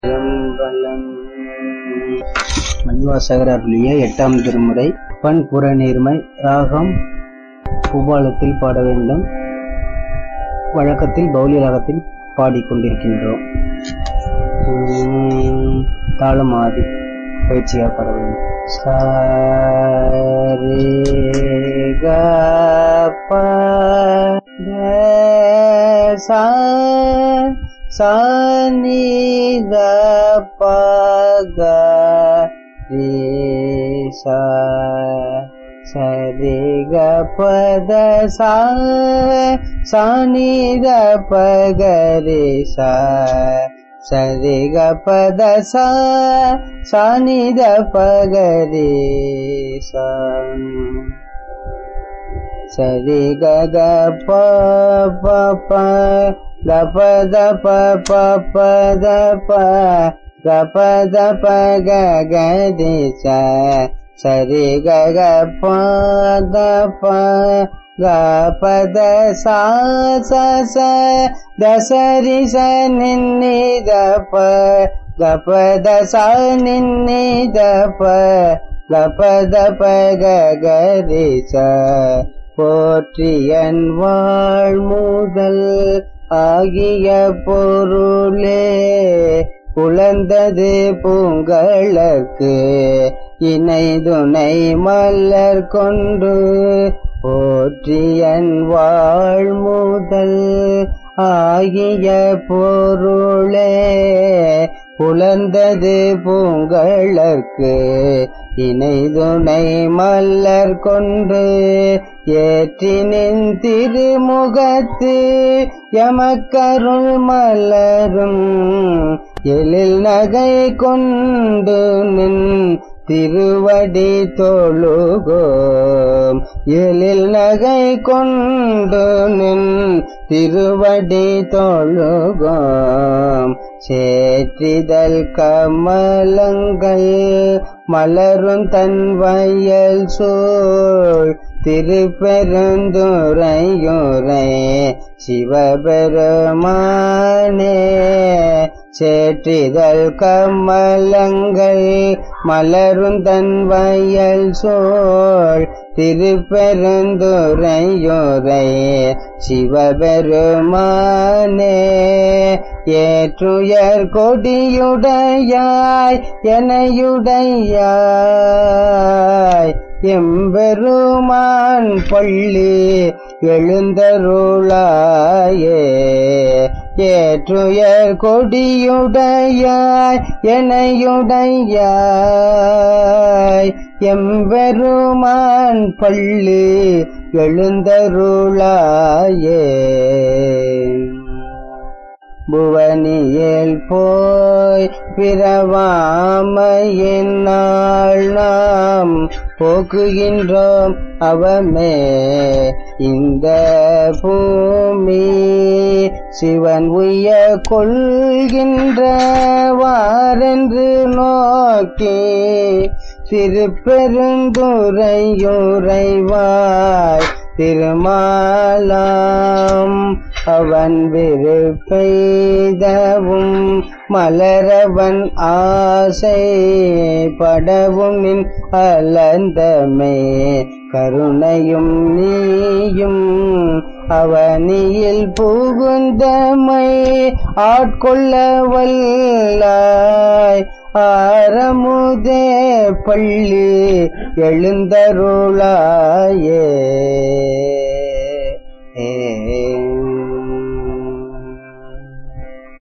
சிதம்பலம் மணிவாசகர் அருளிய எட்டாம் திருமுறை பண் புறநீர்மை ராகம் பூபாலத்தில் பாட வேண்டும் வழக்கத்தில் பௌலி ராகத்தில் பாடிக்கொண்டிருக்கின்றோம் உம், தாளம் ஆதி பயிற்சியாக பாட வேண்டும் சாரே க ப த சா சா நீ த ப க ரே சா சரி க ப த சா சா நீ த ப க ரே சா சரி க ப த சா சா நீ த ப க ரே சா சரி க க ப ப ப த ப த ப ப ப த ப க ப த ப க க தி ச சரி க க ப த ப க ப த சா ச ச த சரி ச நின்னி த ப க ப த சா நின்னி த ப க ப த ப க க தி ச போற்றியன் வாழ் முதல் ஆகிய பொருளே புலந்தது பூங்களற்கு இணை துணை மலர் கொண்டு போற்றியன் வாழ் முதல் ஆகிய பொருளே புலந்தது பூங்களற்கு இணை துணை மலர் கொண்டு ஏற்றினின் திருமுகத்து எமக்கருள் மலரும் எழில் நகை கொண்டு நின் திருவடி தொழுகோம் எழில் நகை கொண்டு நின் திருவடி தொழுகோம் சேற்றிதழ் கமலங்கள் மலரும் தன் வயல் சூழ் திருப்பெருந்துரையுரை சிவபெருமானே சேற்றிதழ் கமலங்கள் மலரும் தன் வயல் சோழ் திருப்பெருந்துரையுரை சிவபெருமானே ஏற்றுயர் கொடியுடையாய் எனையுடையாய் எம்பெருமான் பள்ளி எழுந்தருளாயே ஏற்றுயர் கொடியுடையாய் எனையுடையாய் எம்பெருமான் பள்ளி எழுந்தருளாயே புவனியேல் போய் பிறவாமையின் நாள் நாம் போக்குகின்றோம் அவமே இந்த பூமி சிவன் உய்ய கொள்கின்றவாரென்று நோக்கி திருப்பெருந்துரையுறைவாய் திருமாலாம் அவன் விருப்பெய்தவும் மலரவன் ஆசை படவும் நின் அலந்தமே கருணையும் நீயும் அவனியில் புகுந்தமை ஆட்கொள்ள வல்லாய் ஆரமுதே பள்ளி எழுந்தருளாயே ஏ